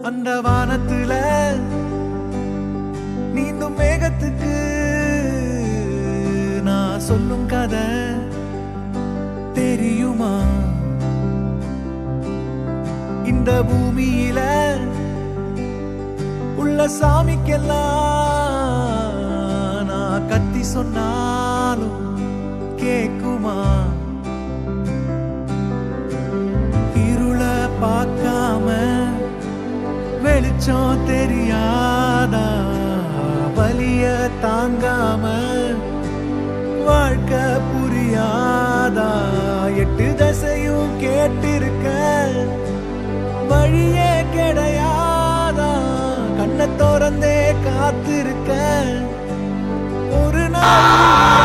அந்த வானத்துல நீந்தும் மேகத்துக்கு நான் சொல்லும் கதை தெரியுமா இந்த பூமியில உள்ள சாமிக்கெல்லாம் நான் கத்தி சொன்னாலும் கேக்குமா இருள பார்க்காம வெளிச்சம் தெரியாதா வலிய தாங்காம வாழ்க்கை புரியாதா எட்டு தசையும் கேட்டிருக்க வழியே கிடையாதா கண்ணை திறந்தே காத்திருக்க ஒரு நாள்